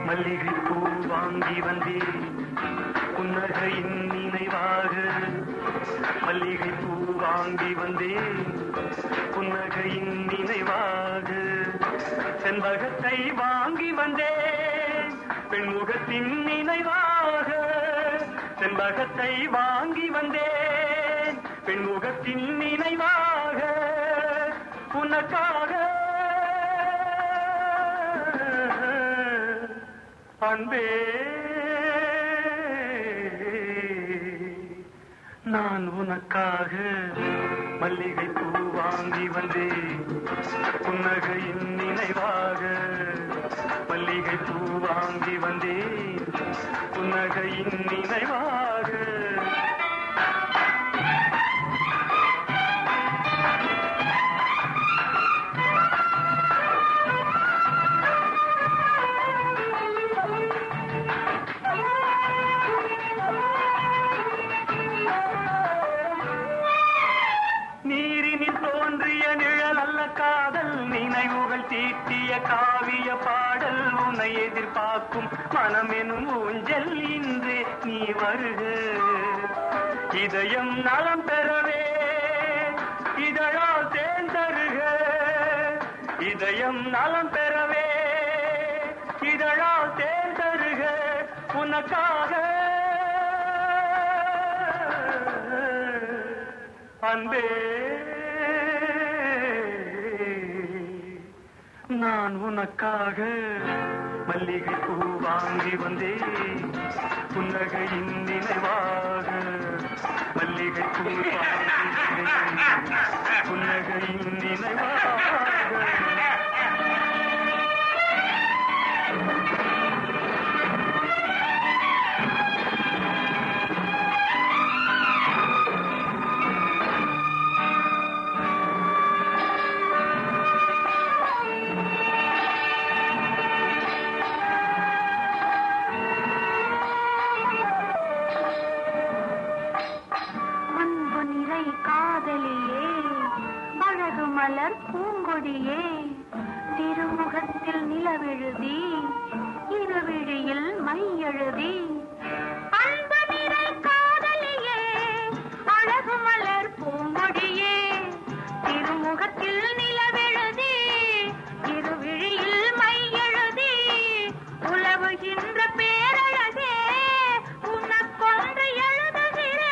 மல்லிகை பூ வாங்கி வந்தேன் புன்னகையின் நினைவாக மல்லிகை பூ வாங்கி வந்தேன் புன்னகையின் நினைவாக செண்பகத்தை வாங்கி வந்தேன் பெண்முகத்தின் நினைவாக செண்பகத்தை வாங்கி வந்தேன் பெண்முகத்தின் நினைவாக உனக்காக அன்பே நான் உனக்காக மல்லிகை பூ வாங்கி வந்தேன் புன்னகையின் நினைவாக மல்லிகை பூ வாங்கி வந்தேன் புன்னகையின் நினைவாக நீரினில் தோன்றிய நிழல் அல்ல காதல் நினைவுகள் தீட்டிய காவிய பாடல் உன்னை எதிர்பார்க்கும் மனமெனும் ஊஞ்சல் இன்று நீ வருக இதயம் நலம் பெறவே இதழால் தேர்ந்தருக இதயம் நலம் பெறவே இதழால் தேர்ந்தருக உனக்காக அன்பே நான் உனக்காக மல்லிகை பூ வாங்கி வந்தேன் புன்னகையின் நினைவாக மல்லிகை பூ வாங்கி வந்தேன் புன்னகையின் நினைவாக அன்பு நிறை காதலியே அழகு மலர் பூங்கொடியே திருமுகத்தில் நிலவெழுதி இருவிழியில் மை எழுதி அன்பு நிறை காதலியே அழகு மலர் பூங்கொடியே திருமுகத்தில் நிலவெழுதி இருவிழியில் மை எழுதி உலவுகின்ற பேரழகே உனக்கொன்று எழுதுகிறேன்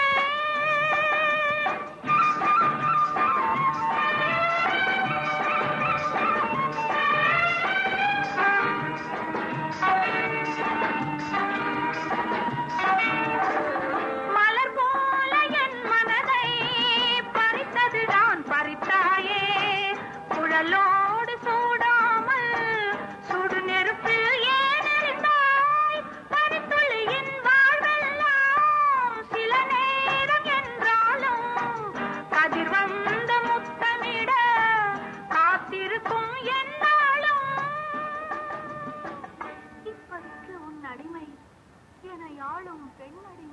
மலர் போல என் மனதை பறித்ததுதான் பறித்தாயே குழலோடு சூடாமல் சுடு நெருப்பில் ஏன் எரிந்தாய் பனித்துளியின் வாழ்வெல்லாம் சில நேரம் என்றாலும் கதிர் வந்த முத்தமிட காத்திருக்கும் என்னாலும் இப்படிக்கு உன் அடிமை என யாழும் பெண்ணடிமை